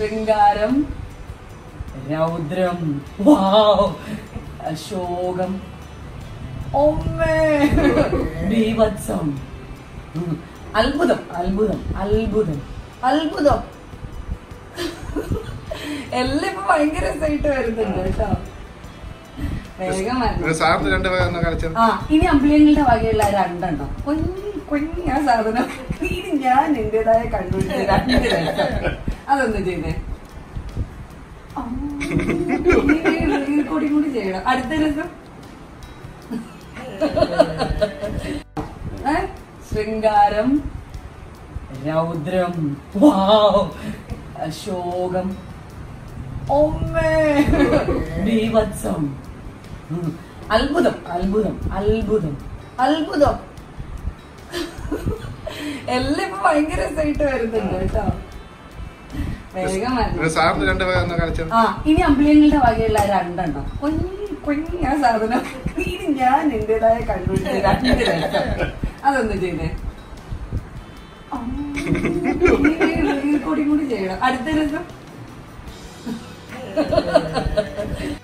ശൃംഗാരം രൗദ്രം വാവ് ശോകം ഒമ്മേ ബീഭത്സം ഉം. അത്ഭുതം അത്ഭുതം അത്ഭുതം അത്ഭുതം എല്ലാം ഇപ്പൊ ഭയങ്കര രസമായിട്ട് വരുന്നുണ്ട് കേട്ടോ വേഗം വരണം. സാറിന് രണ്ട് വക ഒന്ന് കളിച്ചത് ആ ഇനി അമ്പിളിയങ്ങളുടെ വകയുള്ള രണ്ടെണ്ണം കുഞ്ഞി കുഞ്ഞാ സാധനം ഇനി ഞാൻ എന്റേതായ കണ്ടുപിടിച്ച രണ്ട് രസം അതൊന്ന് ചെയ്തേ കൂടി കൂടി ചെയ്യണം അടുത്ത രസം ഏ? ശൃംഗാരം രൗദ്രം വാവ് ശോകം ഒമ്മേ ബീഭത്സം ഉം. അത്ഭുതം അത്ഭുതം അത്ഭുതം അത്ഭുതം എല്ലാം ഇപ്പൊ ഭയങ്കര രസമായിട്ട് വരുന്നുണ്ട് കേട്ടോ വേഗം വരണം. സാറിന് രണ്ട് വക ഒന്ന് കളിച്ചത് ആ ഇനി അമ്പിളിയങ്ങളുടെ വകയുള്ള രണ്ടെണ്ണം കുഞ്ഞി കുഞ്ഞാ സാധനം ഇനി ഞാൻ എന്റേതായ കണ്ടുപിടിച്ച രണ്ട് രസം അതൊന്ന് ചെയ്തേ കൂടി കൂടി ചെയ്യണം അടുത്ത രസം